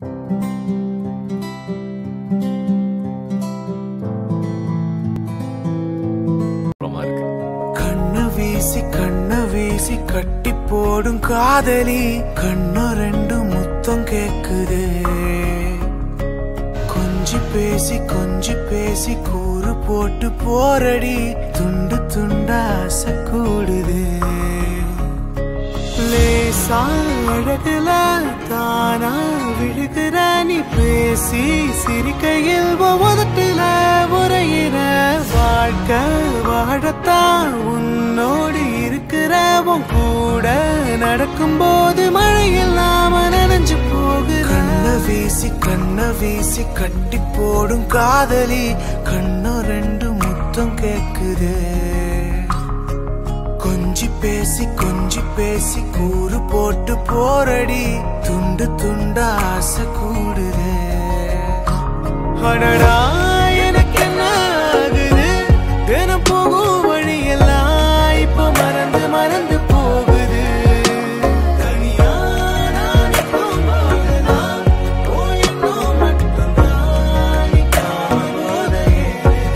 அப்புறமா இருக்கு கண்ணு வீசி கண்ண வீசி கட்டி போடும் காதலி கண்ணு ரெண்டு முத்தம் கேக்குது கொஞ்சி பேசி கொஞ்சி பேசி கூறு போட்டு போரடி துண்டு துண்டா ஆசை கூடுது லேசா அழகுல தானா விழுகிற நீ பேசி சிரிக்கையில் ஒவ்வொருத்தில உரையிற வாழ்க்கை வாழத்தான் உன்னோடு இருக்கிற உன் கூட நடக்கும்போது மழையில் நாம நனைஞ்சு போகுற கண்ண வீசி கண்ண வீசி கட்டி போடும் காதலி கண்ணு ரெண்டு முத்தம் கேக்குது கொஞ்சி பேசி கொஞ்சி பேசி கூறு போட்டு போரடி துண்டு துண்டா ஆசை கூடுது அடடா எனக்கு என்ன ஆகுது தினம் போகும் வழியெல்லாம் இப்ப மறந்து மறந்து போகுது தனியா நான் போகும்போதெல்லாம் ஓ இன்னும் மட்டும்தான் நிக்காம போதையே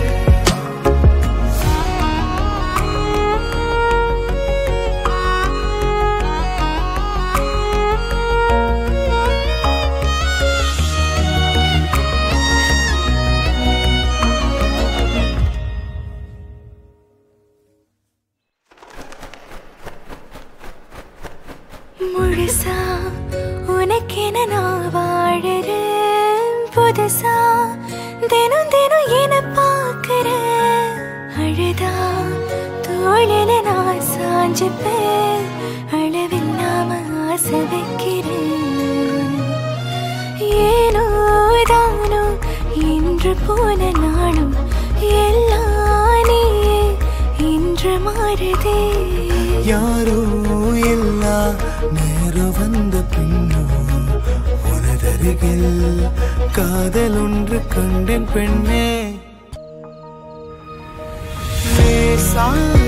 முழுசா உனக்கென நான் வாழறேன் புதுசா தினம் தினம் என பார்க்கிறேன் அழுதா தோழில நான் சாஞ்சுப்பேன் அளவில்லாம ஆசை வைக்கிறேன் ஏனோ தானோ இன்று போன நாளும் எல்லாம் நீயே இன்று மாறுதே யாரோ இல்லா நேரம் வந்த பின்னோ உனதருகில் காதல் ஒன்று கண்டேன் பெண்ணே லேசா